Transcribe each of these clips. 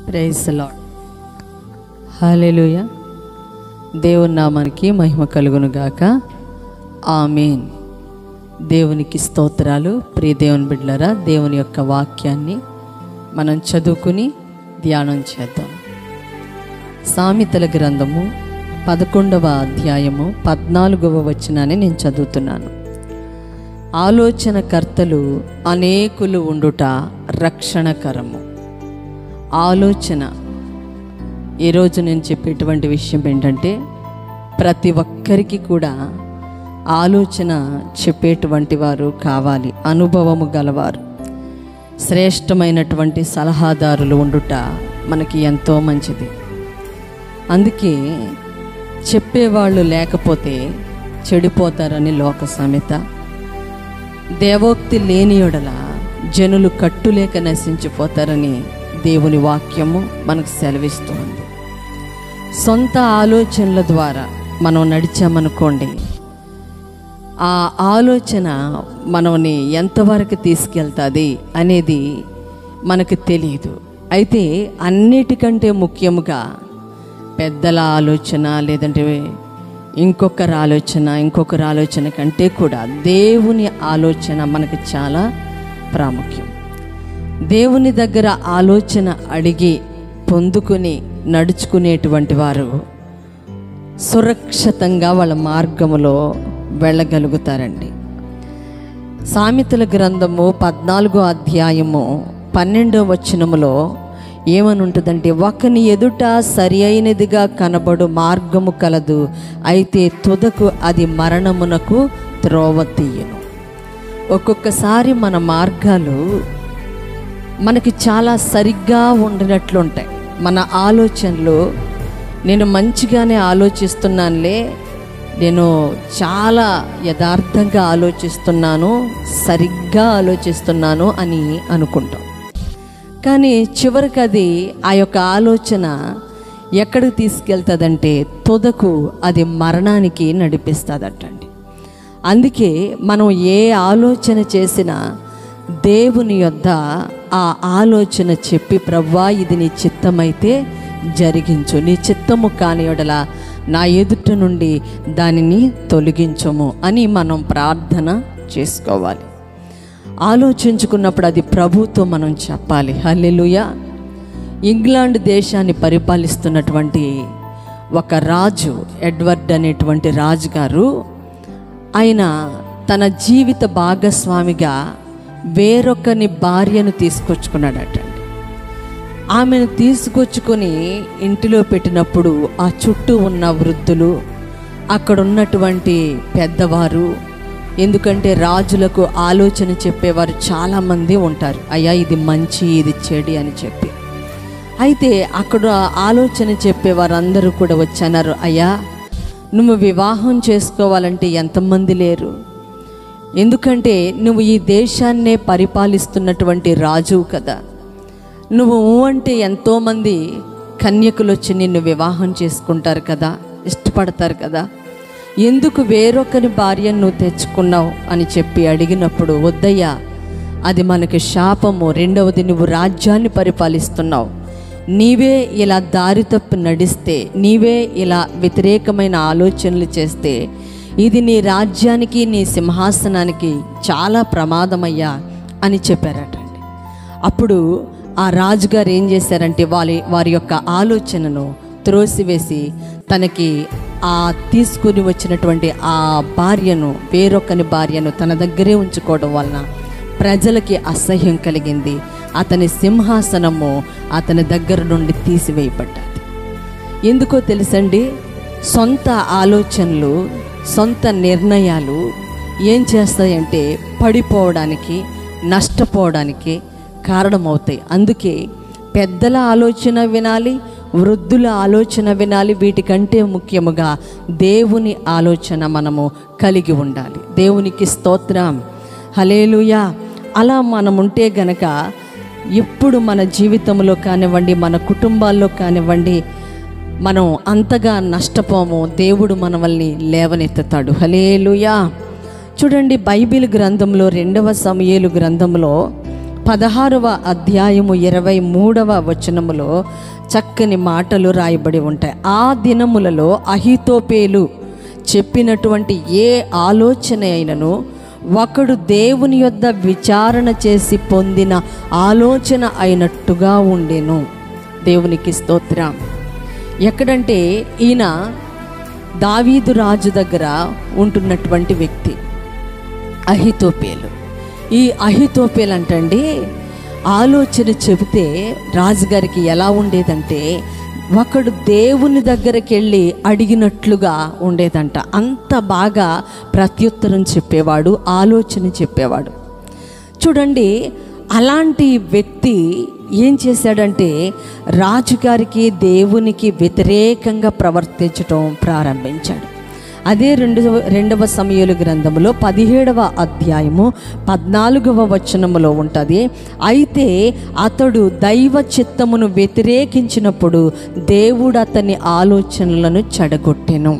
praise lord hallelujah దేవుని నామానికి మహిమ కలుగును గాక ఆమెన్ దేవునికి స్తోత్రాలు ప్రియ దేవుని బిడ్డలరా దేవుని యొక్క వాక్యాన్ని మనం చదువుకుని ధ్యానం చేద్దాం సామెతల గ్రంథము పదకొండవ అధ్యాయము పద్నాలుగవ వచనాన్ని నేను చదువుతున్నాను ఆలోచనకర్తలు అనేకులు ఉండుట రక్షణకరము ఆలోచన ఈరోజు నేను చెప్పేటువంటి విషయం ఏంటంటే ప్రతి ఒక్కరికి కూడా ఆలోచన చెప్పేటువంటి వారు కావాలి అనుభవము గలవారు శ్రేష్టమైనటువంటి సలహాదారులు ఉండుట మనకి ఎంతో మంచిది అందుకే చెప్పేవాళ్ళు లేకపోతే చెడిపోతారని లోక సామెత దేవోక్తి లేని యెడల జనులు కట్టులేక నశించిపోతారని దేవుని వాక్యము మనకు సెలవిస్తుంది సొంత ఆలోచనల ద్వారా మనం నడిచామనుకోండి ఆ ఆలోచన మనల్ని ఎంతవరకు తీసుకెళ్తుంది అనేది మనకు తెలియదు అయితే అన్నిటికంటే ముఖ్యముగా పెద్దల ఆలోచన లేదంటే ఇంకొకరి ఆలోచన ఇంకొకరి ఆలోచన కంటే కూడా దేవుని ఆలోచన మనకు చాలా ప్రాముఖ్యం దేవుని దగ్గర ఆలోచన అడిగి పొందుకుని నడుచుకునేటువంటి వారు సురక్షితంగా వాళ్ళ మార్గములో వెళ్ళగలుగుతారండి సామెతల గ్రంథము పద్నాలుగో అధ్యాయము పన్నెండో వచనములో ఏమని ఉంటుందంటే ఒకని ఎదుట సరి అయినదిగా కనబడు మార్గము కలదు అయితే తుదకు అది మరణమునకు త్రోవ తీయను ఒక్కొక్కసారి మన మార్గాలు మనకి చాలా సరిగ్గా ఉండినట్లుంటాయి మన ఆలోచనలు నేను మంచిగానే ఆలోచిస్తున్నానులే నేను చాలా యథార్థంగా ఆలోచిస్తున్నాను సరిగ్గా ఆలోచిస్తున్నాను అని అనుకుంటాం కానీ చివరికి అది ఆ యొక్క ఆలోచన ఎక్కడికి తీసుకెళ్తుందంటే తుదకు అది మరణానికి నడిపిస్తుందటండి అందుకే మనం ఏ ఆలోచన చేసినా దేవుని యొద్ద ఆ ఆలోచన చెప్పి ప్రవ్వా ఇది నీ చిత్తమైతే జరిగించు నీ చిత్తము కాని యెడల నా ఎదుట నుండి దానిని తొలగించము అని మనం ప్రార్థన చేసుకోవాలి ఆలోచించుకున్నప్పుడు అది ప్రభుతో మనం చెప్పాలి హల్లెలూయ ఇంగ్లాండ్ దేశాన్ని పరిపాలిస్తున్నటువంటి ఒక రాజు ఎడ్వర్డ్ అనేటువంటి రాజు గారు ఆయన తన జీవిత భాగస్వామిగా వేరొకని భార్యను తీసుకొచ్చుకున్నాడటండి ఆమెను తీసుకొచ్చుకొని ఇంటిలో పెట్టినప్పుడు ఆ చుట్టూ ఉన్న వృద్ధులు అక్కడ ఉన్నటువంటి పెద్దవారు ఎందుకంటే రాజులకు ఆలోచన చెప్పేవారు చాలామంది ఉంటారు అయ్యా ఇది మంచి ఇది చెడి అని చెప్పి అయితే అక్కడ ఆలోచన చెప్పేవారు అందరూ కూడా వచ్చన్నారు అయ్యా నువ్వు వివాహం చేసుకోవాలంటే ఎంతమంది లేరు ఎందుకంటే నువ్వు ఈ దేశాన్నే పరిపాలిస్తున్నటువంటి రాజువు కదా నువ్వు ఊ అంటే ఎంతోమంది కన్యకులు వచ్చి నిన్ను వివాహం చేసుకుంటారు కదా ఇష్టపడతారు కదా ఎందుకు వేరొకరి భార్యను నువ్వు తెచ్చుకున్నావు అని చెప్పి అడిగినప్పుడు వద్దయ్యా అది మనకి శాపము రెండవది నువ్వు రాజ్యాన్ని పరిపాలిస్తున్నావు నీవే ఇలా దారి తప్పి నడిస్తే నీవే ఇలా వ్యతిరేకమైన ఆలోచనలు చేస్తే ఇది నీ రాజ్యానికి నీ సింహాసనానికి చాలా ప్రమాదమయ్యా అని చెప్పారటండి అప్పుడు ఆ రాజుగారు ఏం చేశారంటే వారి వారి యొక్క ఆలోచనను త్రోసివేసి తనకి ఆ తీసుకుని వచ్చినటువంటి ఆ భార్యను వేరొకని భార్యను తన దగ్గరే ఉంచుకోవడం వలన ప్రజలకి అసహ్యం కలిగింది అతని సింహాసనము అతని దగ్గర నుండి తీసివేయబడ్డది ఎందుకో తెలుసండి సొంత ఆలోచనలు సొంత నిర్ణయాలు ఏం చేస్తాయంటే పడిపోవడానికి నష్టపోవడానికి కారణమవుతాయి అందుకే పెద్దల ఆలోచన వినాలి వృద్ధుల ఆలోచన వినాలి వీటికంటే ముఖ్యముగా దేవుని ఆలోచన మనము కలిగి ఉండాలి దేవునికి స్తోత్రం హలేలుయా అలా మనం ఉంటే గనక ఎప్పుడు మన జీవితంలో కానివ్వండి మన కుటుంబాల్లో కానివ్వండి మనం అంతగా నష్టపోము దేవుడు మనల్ని లేవనెత్తుతాడు హలేలుయా చూడండి బైబిల్ గ్రంథంలో రెండవ సమయేలు గ్రంథంలో పదహారవ అధ్యాయము ఇరవై మూడవ వచనములో చక్కని మాటలు రాయబడి ఉంటాయి ఆ దినములలో అహితోపేలు చెప్పినటువంటి ఏ ఆలోచన అయినను ఒకడు దేవుని యొద్ద విచారణ చేసి పొందిన ఆలోచన అయినట్టుగా ఉండెను దేవునికి స్తోత్రం ఎక్కడంటే ఈయన దావీదు రాజు దగ్గర ఉంటున్నటువంటి వ్యక్తి అహితోపేలు ఈ అహితోపేలు అంటండి ఆలోచన చెబితే రాజుగారికి ఎలా ఉండేదంటే ఒకడు దేవుని దగ్గరికి వెళ్ళి అడిగినట్లుగా ఉండేదంట అంత బాగా ప్రత్యుత్తరం చెప్పేవాడు ఆలోచన చెప్పేవాడు చూడండి అలాంటి వ్యక్తి ఏం చేశాడంటే రాజుగారికి దేవునికి వ్యతిరేకంగా ప్రవర్తించటం ప్రారంభించాడు అదే రెండవ రెండవ సమయలు గ్రంథములో పదిహేడవ అధ్యాయము పద్నాలుగవ వచనములో ఉంటుంది అయితే అతడు దైవ చిత్తమును వ్యతిరేకించినప్పుడు దేవుడు అతని ఆలోచనలను చెడగొట్టెను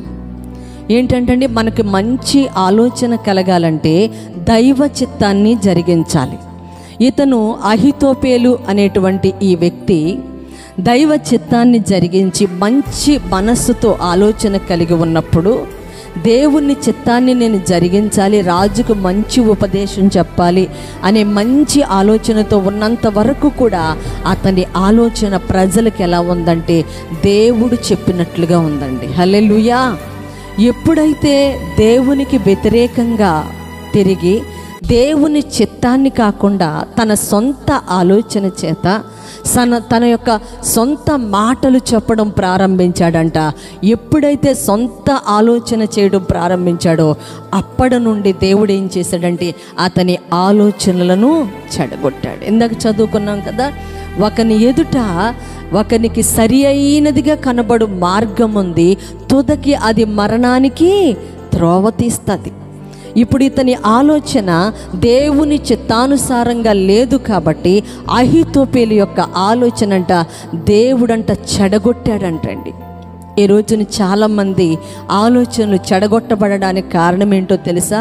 ఏంటంటే మనకి మంచి ఆలోచన కలగాలంటే దైవ చిత్తాన్ని జరిగించాలి ఇతను అహితోపేలు అనేటువంటి ఈ వ్యక్తి దైవ చిత్తాన్ని జరిగించి మంచి మనస్సుతో ఆలోచన కలిగి ఉన్నప్పుడు దేవుని చిత్తాన్ని నేను జరిగించాలి రాజుకు మంచి ఉపదేశం చెప్పాలి అనే మంచి ఆలోచనతో ఉన్నంత వరకు కూడా అతని ఆలోచన ప్రజలకు ఎలా ఉందంటే దేవుడు చెప్పినట్లుగా ఉందండి హల్లెలూయా ఎప్పుడైతే దేవునికి వ్యతిరేకంగా తిరిగి దేవుని చిత్తాన్ని కాకుండా తన సొంత ఆలోచన చేత తన తన యొక్క సొంత మాటలు చెప్పడం ప్రారంభించాడంట ఎప్పుడైతే సొంత ఆలోచన చేయడం ప్రారంభించాడో అప్పటి నుండి దేవుడు ఏం చేశాడంటే అతని ఆలోచనలను చెడగొట్టాడు ఇందాక చదువుకున్నాం కదా ఒకని ఎదుట ఒకనికి సరి అయినదిగా కనబడు మార్గం ఉంది తుదకి అది మరణానికి త్రోవ తీస్తుంది ఇప్పుడు ఇతని ఆలోచన దేవుని చిత్తానుసారంగా లేదు కాబట్టి అహితోపేలు యొక్క ఆలోచన అంట దేవుడంట చెడగొట్టాడంటండి ఈ రోజున చాలామంది ఆలోచనలు చెడగొట్టబడడానికి కారణం ఏంటో తెలుసా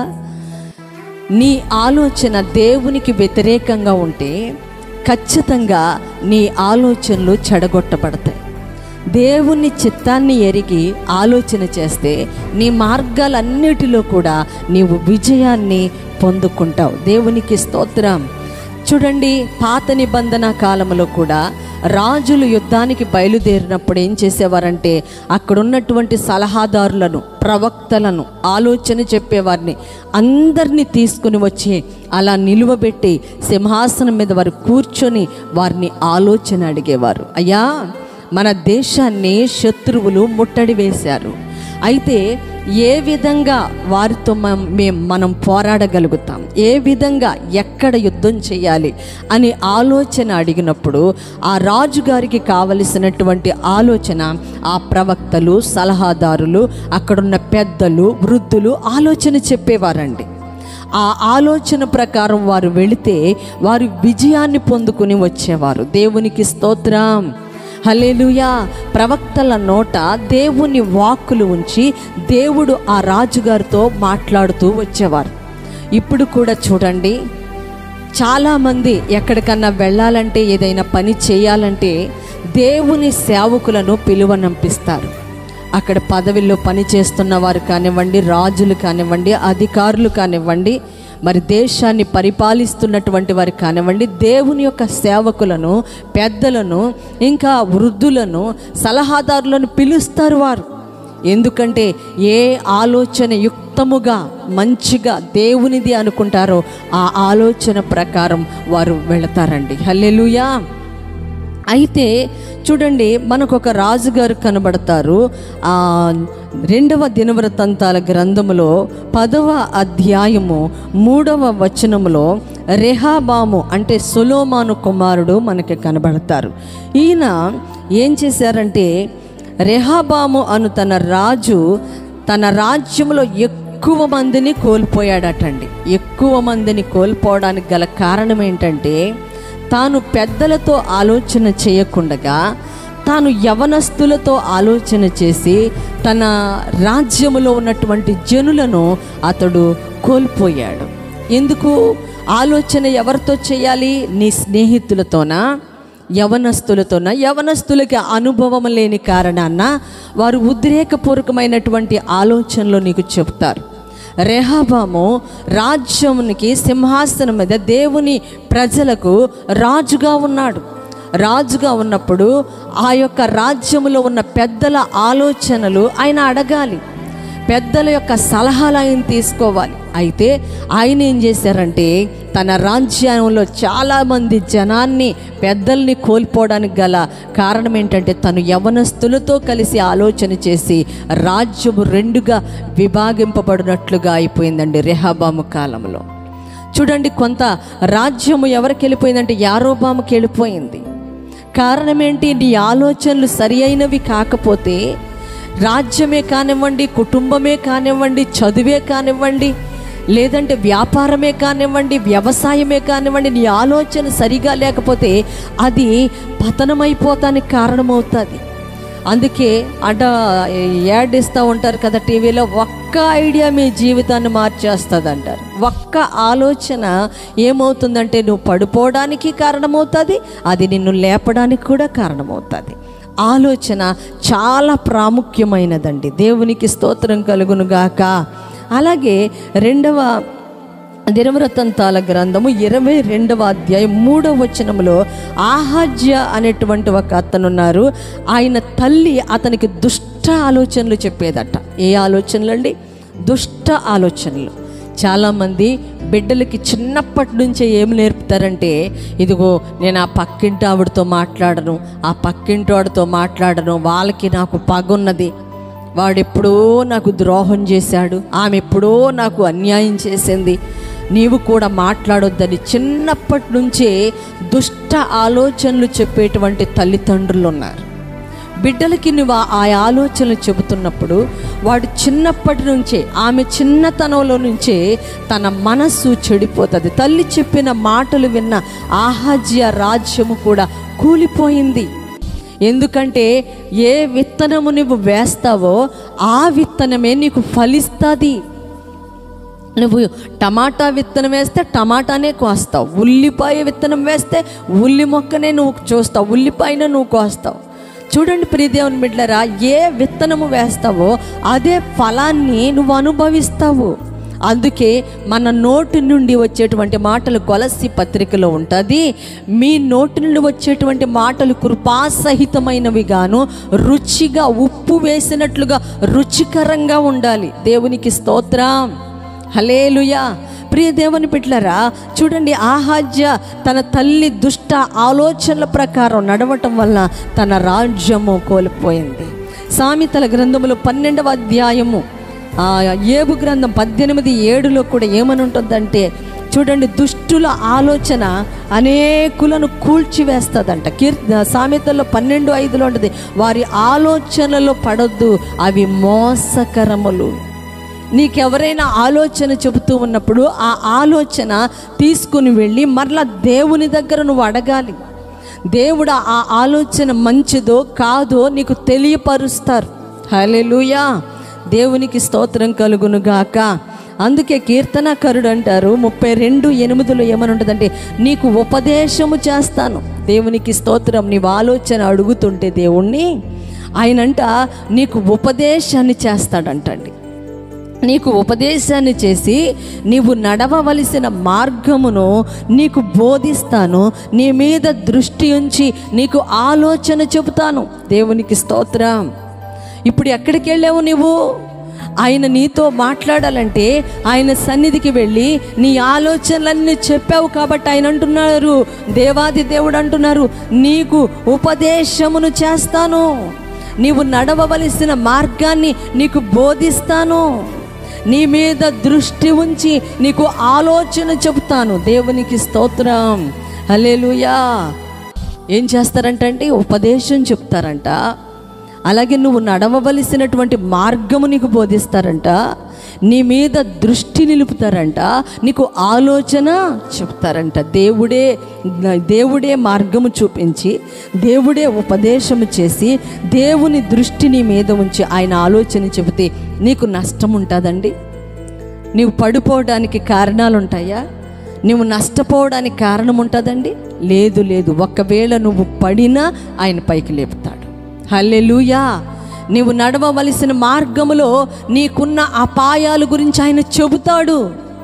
నీ ఆలోచన దేవునికి వ్యతిరేకంగా ఉంటే ఖచ్చితంగా నీ ఆలోచనలు చెడగొట్టబడతాయి దేవుని చిత్తాన్ని ఎరిగి ఆలోచన చేస్తే నీ మార్గాలన్నిటిలో కూడా నీవు విజయాన్ని పొందుకుంటావు దేవునికి స్తోత్రం చూడండి పాత నిబంధన కాలంలో కూడా రాజులు యుద్ధానికి బయలుదేరినప్పుడు ఏం చేసేవారంటే అక్కడ ఉన్నటువంటి సలహాదారులను ప్రవక్తలను ఆలోచన చెప్పేవారిని అందరినీ తీసుకుని వచ్చి అలా నిలువబెట్టి సింహాసనం మీద వారు కూర్చొని వారిని ఆలోచన అడిగేవారు అయ్యా మన దేశాన్ని శత్రువులు ముట్టడి వేశారు అయితే ఏ విధంగా వారితో మనం మేము మనం పోరాడగలుగుతాం ఏ విధంగా ఎక్కడ యుద్ధం చేయాలి అని ఆలోచన అడిగినప్పుడు ఆ రాజుగారికి కావలసినటువంటి ఆలోచన ఆ ప్రవక్తలు సలహాదారులు అక్కడున్న పెద్దలు వృద్ధులు ఆలోచన చెప్పేవారండి ఆ ఆలోచన ప్రకారం వారు వెళితే వారు విజయాన్ని పొందుకుని వచ్చేవారు దేవునికి స్తోత్రం హలేలుయా ప్రవక్తల నోట దేవుని వాక్కులు ఉంచి దేవుడు ఆ రాజుగారితో మాట్లాడుతూ వచ్చేవారు ఇప్పుడు కూడా చూడండి చాలామంది ఎక్కడికన్నా వెళ్ళాలంటే ఏదైనా పని చేయాలంటే దేవుని సేవకులను పిలువనంపిస్తారు అక్కడ పదవిలో పని చేస్తున్న వారు కానివ్వండి రాజులు కానివ్వండి అధికారులు కానివ్వండి మరి దేశాన్ని పరిపాలిస్తున్నటువంటి వారు కానివ్వండి దేవుని యొక్క సేవకులను పెద్దలను ఇంకా వృద్ధులను సలహాదారులను పిలుస్తారు వారు ఎందుకంటే ఏ ఆలోచన యుక్తముగా మంచిగా దేవునిది అనుకుంటారో ఆ ఆలోచన ప్రకారం వారు వెళతారండి హల్లెలూయా అయితే చూడండి మనకు ఒక రాజుగారు కనబడతారు ఆ రెండవ దినవృత్తాంతాల గ్రంథములో పదవ అధ్యాయము మూడవ వచనములో రెహాబాము అంటే సొలోమాను కుమారుడు మనకి కనబడతారు ఈయన ఏం చేశారంటే రెహాబాము అను తన రాజు తన రాజ్యంలో ఎక్కువ మందిని కోల్పోయాడటండి ఎక్కువ మందిని కోల్పోవడానికి గల కారణం ఏంటంటే తాను పెద్దలతో ఆలోచన చేయకుండగా తాను యవనస్తులతో ఆలోచన చేసి తన రాజ్యములో ఉన్నటువంటి జనులను అతడు కోల్పోయాడు ఎందుకు ఆలోచన ఎవరితో చేయాలి నీ స్నేహితులతోనా యవనస్తులతోన యవనస్తులకి అనుభవం లేని కారణాన వారు ఉద్రేకపూర్వకమైనటువంటి ఆలోచనలు నీకు చెప్తారు రెహాబాము రాజ్యానికి సింహాసనం మీద దేవుని ప్రజలకు రాజుగా ఉన్నాడు రాజుగా ఉన్నప్పుడు ఆ యొక్క రాజ్యములో ఉన్న పెద్దల ఆలోచనలు ఆయన అడగాలి పెద్దల యొక్క సలహాలు ఆయన తీసుకోవాలి అయితే ఆయన ఏం చేశారంటే తన రాజ్యంలో చాలామంది జనాన్ని పెద్దల్ని కోల్పోవడానికి గల కారణం ఏంటంటే తను యవనస్తులతో కలిసి ఆలోచన చేసి రాజ్యము రెండుగా విభాగింపబడినట్లుగా అయిపోయిందండి రెహాబాము కాలంలో చూడండి కొంత రాజ్యము ఎవరికి వెళ్ళిపోయిందంటే యారోబాముకి వెళ్ళిపోయింది కారణం ఏంటి నీ ఆలోచనలు సరి అయినవి కాకపోతే రాజ్యమే కానివ్వండి కుటుంబమే కానివ్వండి చదువే కానివ్వండి లేదంటే వ్యాపారమే కానివ్వండి వ్యవసాయమే కానివ్వండి నీ ఆలోచన సరిగా లేకపోతే అది పతనమైపోతానికి కారణమవుతుంది అందుకే అట యాడ్ ఇస్తూ ఉంటారు కదా టీవీలో ఒక్క ఐడియా మీ జీవితాన్ని మార్చేస్తుంది అంటారు ఒక్క ఆలోచన ఏమవుతుందంటే నువ్వు పడిపోవడానికి కారణమవుతుంది అది నిన్ను లేపడానికి కూడా కారణమవుతుంది ఆలోచన చాలా ప్రాముఖ్యమైనదండి దేవునికి స్తోత్రం కలుగునుగాక అలాగే రెండవ దినవృత్తంతాల గ్రంథము ఇరవై రెండవ అధ్యాయం మూడవ వచనంలో ఆహాజ్య అనేటువంటి ఒక అతనున్నారు ఆయన తల్లి అతనికి దుష్ట ఆలోచనలు చెప్పేదట ఏ ఆలోచనలు అండి దుష్ట ఆలోచనలు చాలామంది బిడ్డలకి చిన్నప్పటి నుంచే ఏం నేర్పుతారంటే ఇదిగో నేను ఆ పక్కింటి ఆవిడతో మాట్లాడను ఆ పక్కింటి వాడితో మాట్లాడను వాళ్ళకి నాకు పగున్నది వాడెప్పుడో నాకు ద్రోహం చేశాడు ఆమె ఎప్పుడో నాకు అన్యాయం చేసింది నీవు కూడా మాట్లాడొద్దని చిన్నప్పటి నుంచే దుష్ట ఆలోచనలు చెప్పేటువంటి తల్లిదండ్రులు ఉన్నారు బిడ్డలకి నువ్వు ఆ ఆలోచనలు చెబుతున్నప్పుడు వాడు చిన్నప్పటి నుంచే ఆమె చిన్నతనంలో నుంచే తన మనస్సు చెడిపోతుంది తల్లి చెప్పిన మాటలు విన్న ఆహాజ్య రాజ్యము కూడా కూలిపోయింది ఎందుకంటే ఏ విత్తనము నువ్వు వేస్తావో ఆ విత్తనమే నీకు ఫలిస్తుంది నువ్వు టమాటా విత్తనం వేస్తే టమాటానే కోస్తావు ఉల్లిపాయ విత్తనం వేస్తే ఉల్లి మొక్కనే నువ్వు చూస్తావు ఉల్లిపాయనే నువ్వు కోస్తావు చూడండి ప్రియదేవుని బిడ్డరా ఏ విత్తనము వేస్తావో అదే ఫలాన్ని నువ్వు అనుభవిస్తావు అందుకే మన నోటి నుండి వచ్చేటువంటి మాటలు కొలసి పత్రికలో ఉంటుంది మీ నోటి నుండి వచ్చేటువంటి మాటలు కృపాసహితమైనవి గాను రుచిగా ఉప్పు వేసినట్లుగా రుచికరంగా ఉండాలి దేవునికి స్తోత్రం హలేలుయా ప్రియ దేవుని బిడ్డలారా చూడండి ఆహాజ్య తన తల్లి దుష్ట ఆలోచనల ప్రకారం నడవటం వలన తన రాజ్యము కోల్పోయింది సామెతల గ్రంథములు పన్నెండవ అధ్యాయము ఆ ఏబు గ్రంథం పద్దెనిమిది ఏడులో కూడా ఏమని ఉంటుందంటే చూడండి దుష్టుల ఆలోచన అనేకులను కూల్చివేస్తుందంట కీర్ సామెతల్లో పన్నెండు ఐదులో ఉంటుంది వారి ఆలోచనలో పడొద్దు అవి మోసకరములు నీకెవరైనా ఆలోచన చెబుతూ ఉన్నప్పుడు ఆ ఆలోచన తీసుకుని వెళ్ళి మరలా దేవుని దగ్గర నువ్వు అడగాలి దేవుడు ఆ ఆలోచన మంచిదో కాదో నీకు తెలియపరుస్తారు హలెలుయా దేవునికి స్తోత్రం కలుగునుగాక అందుకే కీర్తనకరుడు అంటారు ముప్పై రెండు ఎనిమిదిలో ఏమని ఉంటుందంటే నీకు ఉపదేశము చేస్తాను దేవునికి స్తోత్రం నీవు ఆలోచన అడుగుతుంటే దేవుణ్ణి ఆయనంట నీకు ఉపదేశాన్ని చేస్తాడంటండి నీకు ఉపదేశాన్ని చేసి నీవు నడవవలసిన మార్గమును నీకు బోధిస్తాను నీ మీద దృష్టి ఉంచి నీకు ఆలోచన చెబుతాను దేవునికి స్తోత్రం ఇప్పుడు ఎక్కడికి వెళ్ళావు నువ్వు ఆయన నీతో మాట్లాడాలంటే ఆయన సన్నిధికి వెళ్ళి నీ ఆలోచనలన్నీ చెప్పావు కాబట్టి ఆయన అంటున్నారు దేవాది దేవుడు అంటున్నారు నీకు ఉపదేశమును చేస్తాను నీవు నడవవలసిన మార్గాన్ని నీకు బోధిస్తాను నీ మీద దృష్టి ఉంచి నీకు ఆలోచన చెబుతాను దేవునికి స్తోత్రం హలేలుయా ఏం చేస్తారంటే ఉపదేశం చెప్తారంట అలాగే నువ్వు నడవవలసినటువంటి మార్గము నీకు బోధిస్తారంట నీ మీద దృష్టి నిలుపుతారంట నీకు ఆలోచన చెప్తారంట దేవుడే దేవుడే మార్గము చూపించి దేవుడే ఉపదేశము చేసి దేవుని దృష్టి నీ మీద ఉంచి ఆయన ఆలోచన చెబితే నీకు నష్టం ఉంటుందండి నీవు పడిపోవడానికి కారణాలు ఉంటాయా నువ్వు నష్టపోవడానికి కారణం ఉంటుందండి లేదు లేదు ఒకవేళ నువ్వు పడినా ఆయన పైకి లేపుతాడు హల్లెలూయా నీవు నడవవలసిన మార్గములో నీకున్న అపాయాల గురించి ఆయన చెబుతాడు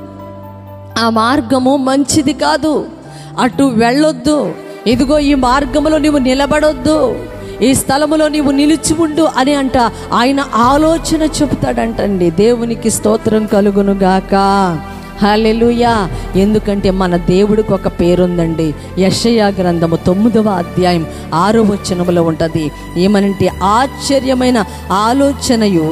ఆ మార్గము మంచిది కాదు అటు వెళ్ళొద్దు ఇదిగో ఈ మార్గములో నీవు నిలబడొద్దు ఈ స్థలములో నీవు నిలిచి ఉండు అని అంట ఆయన ఆలోచన చెబుతాడంటండి దేవునికి స్తోత్రం కలుగును గాక హల్లెలూయా ఎందుకంటే మన దేవుడికి ఒక పేరుందండి యషయా గ్రంథము తొమ్మిదవ అధ్యాయం ఆరో వచనములో ఉంటుంది ఏమనంటే ఆశ్చర్యమైన ఆలోచనయు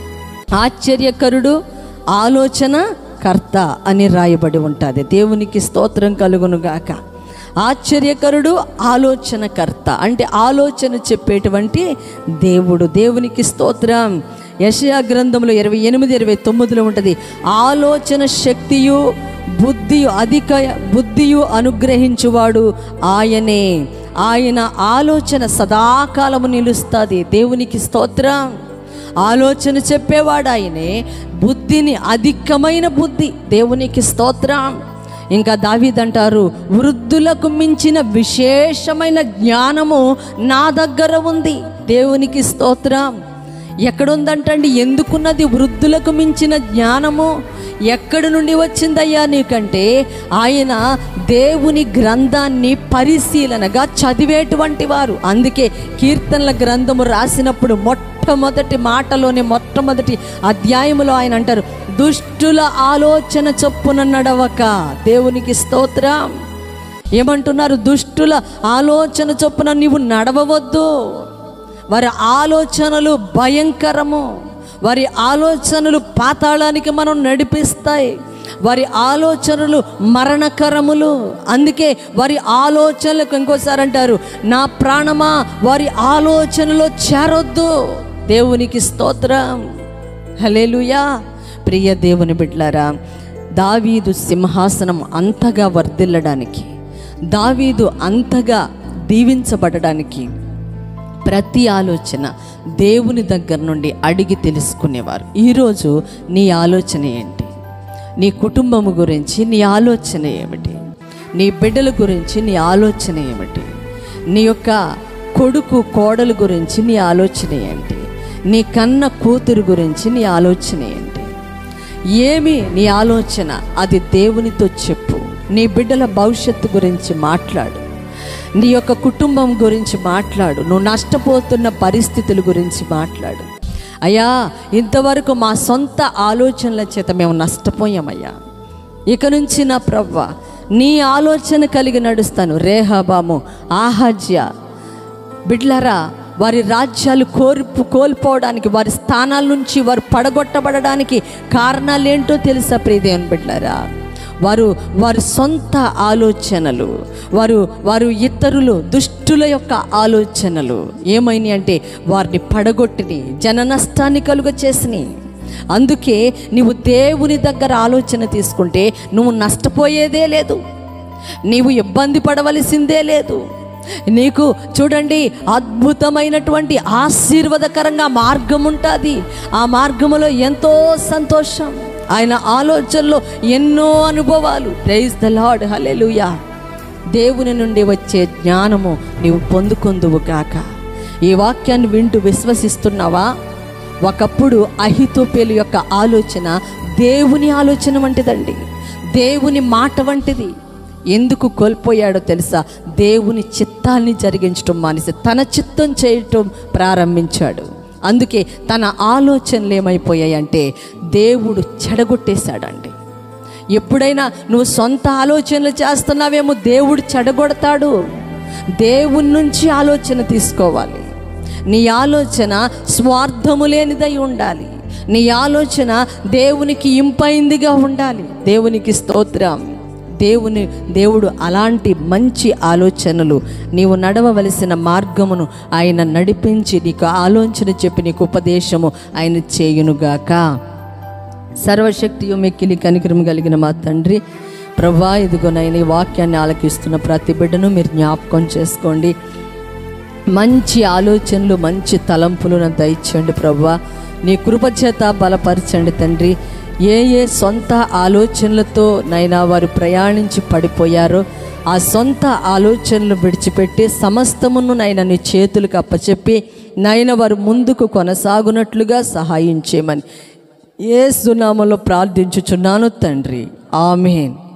ఆశ్చర్యకరుడు ఆలోచన కర్త అని రాయబడి ఉంటుంది దేవునికి స్తోత్రం కలుగును గాక ఆశ్చర్యకరుడు ఆలోచనకర్త అంటే ఆలోచన చెప్పేటువంటి దేవుడు దేవునికి స్తోత్రం యషయా గ్రంథంలో ఇరవై ఎనిమిది ఇరవై తొమ్మిదిలో ఉంటుంది ఆలోచన శక్తియు బుద్ధియు అధిక బుద్ధియు అనుగ్రహించువాడు ఆయనే ఆయన ఆలోచన సదాకాలము నిలుస్తుంది దేవునికి స్తోత్రం ఆలోచన చెప్పేవాడు ఆయనే బుద్ధిని అధికమైన బుద్ధి దేవునికి స్తోత్రం ఇంకా దావీదంటారు వృద్ధులకు మించిన విశేషమైన జ్ఞానము నా దగ్గర ఉంది దేవునికి స్తోత్రం ఎక్కడుందంటండి ఎందుకున్నది వృద్ధులకు మించిన జ్ఞానము ఎక్కడి నుండి వచ్చిందయ్యా నీకంటే ఆయన దేవుని గ్రంథాన్ని పరిశీలనగా చదివేటువంటి వారు అందుకే కీర్తనల గ్రంథము రాసినప్పుడు మొట్టమొదటి మాటలోని మొట్టమొదటి అధ్యాయములో ఆయన అంటారు దుష్టుల ఆలోచన చొప్పున నడవక దేవునికి స్తోత్రం ఏమంటున్నారు దుష్టుల ఆలోచన చొప్పున నీవు నడవవద్దు వారి ఆలోచనలు భయంకరము వారి ఆలోచనలు పాతాళానికి మనం నడిపిస్తాయి వారి ఆలోచనలు మరణకరములు అందుకే వారి ఆలోచనలకు ఇంకోసారి అంటారు నా ప్రాణమా వారి ఆలోచనలో చేరొద్దు దేవునికి స్తోత్రం హలేలుయా ప్రియ దేవుని బిడ్లారా దావీదు సింహాసనం అంతగా వర్ధిల్లడానికి దావీదు అంతగా దీవించబడడానికి ప్రతి ఆలోచన దేవుని దగ్గర నుండి అడిగి తెలుసుకునేవారు ఈరోజు నీ ఆలోచన ఏంటి నీ కుటుంబము గురించి నీ ఆలోచన ఏమిటి నీ బిడ్డల గురించి నీ ఆలోచన ఏమిటి నీ యొక్క కొడుకు కోడలు గురించి నీ ఆలోచన ఏంటి నీ కన్న కూతురు గురించి నీ ఆలోచన ఏంటి ఏమి నీ ఆలోచన అది దేవునితో చెప్పు నీ బిడ్డల భవిష్యత్తు గురించి మాట్లాడు నీ యొక్క కుటుంబం గురించి మాట్లాడు నువ్వు నష్టపోతున్న పరిస్థితుల గురించి మాట్లాడు అయ్యా ఇంతవరకు మా సొంత ఆలోచనల చేత మేము నష్టపోయామయ్యా ఇక నుంచి నా ప్రవ్వ నీ ఆలోచన కలిగి నడుస్తాను రేహాబాము ఆహాజ్య బిడ్లరా వారి రాజ్యాలు కోల్పు కోల్పోవడానికి వారి స్థానాల నుంచి వారు పడగొట్టబడడానికి కారణాలు ఏంటో తెలుసా ప్రియదేవన్ బిడ్లరా వారు వారి సొంత ఆలోచనలు వారు వారు ఇతరులు దుష్టుల యొక్క ఆలోచనలు ఏమైనాయి అంటే వారిని పడగొట్టిని జన నష్టాన్ని కలుగ చేసినాయి అందుకే నీవు దేవుని దగ్గర ఆలోచన తీసుకుంటే నువ్వు నష్టపోయేదే లేదు నీవు ఇబ్బంది పడవలసిందే లేదు నీకు చూడండి అద్భుతమైనటువంటి ఆశీర్వాదకరంగా మార్గం ఉంటుంది ఆ మార్గములో ఎంతో సంతోషం ఆయన ఆలోచనలో ఎన్నో అనుభవాలు ప్రైజ్ ద లార్డ్ హలెలుయా దేవుని నుండి వచ్చే జ్ఞానము నీవు పొందుకొందువు కాక ఈ వాక్యాన్ని వింటూ విశ్వసిస్తున్నావా ఒకప్పుడు అహితోపేలు యొక్క ఆలోచన దేవుని ఆలోచన వంటిదండి దేవుని మాట వంటిది ఎందుకు కోల్పోయాడో తెలుసా దేవుని చిత్తాన్ని జరిగించడం మానేసి తన చిత్తం చేయటం ప్రారంభించాడు అందుకే తన ఆలోచనలు ఏమైపోయాయంటే దేవుడు చెడగొట్టేశాడండి ఎప్పుడైనా నువ్వు సొంత ఆలోచనలు చేస్తున్నావేమో దేవుడు చెడగొడతాడు దేవుని నుంచి ఆలోచన తీసుకోవాలి నీ ఆలోచన స్వార్థము లేనిదై ఉండాలి నీ ఆలోచన దేవునికి ఇంపైందిగా ఉండాలి దేవునికి స్తోత్రం దేవుని దేవుడు అలాంటి మంచి ఆలోచనలు నీవు నడవవలసిన మార్గమును ఆయన నడిపించి నీకు ఆలోచన చెప్పి నీకు ఉపదేశము ఆయన చేయునుగాక సర్వశక్తియు మిక్కిలి కనికరం కలిగిన మా తండ్రి ప్రభా ఇదిగోనైన ఈ వాక్యాన్ని ఆలకిస్తున్న ప్రతి బిడ్డను మీరు జ్ఞాపకం చేసుకోండి మంచి ఆలోచనలు మంచి తలంపులు నాకు దయచేయండి ప్రభా నీ కృపచేత బలపరచండి తండ్రి ఏ ఏ సొంత ఆలోచనలతో నైనా వారు ప్రయాణించి పడిపోయారో ఆ సొంత ఆలోచనలు విడిచిపెట్టి సమస్తమును నైనా నీ చేతులకు అప్పచెప్పి నైనా వారు ముందుకు కొనసాగునట్లుగా సహాయం చేయమని ఏ సునామలో ప్రార్థించుచున్నాను తండ్రి ఆమెన్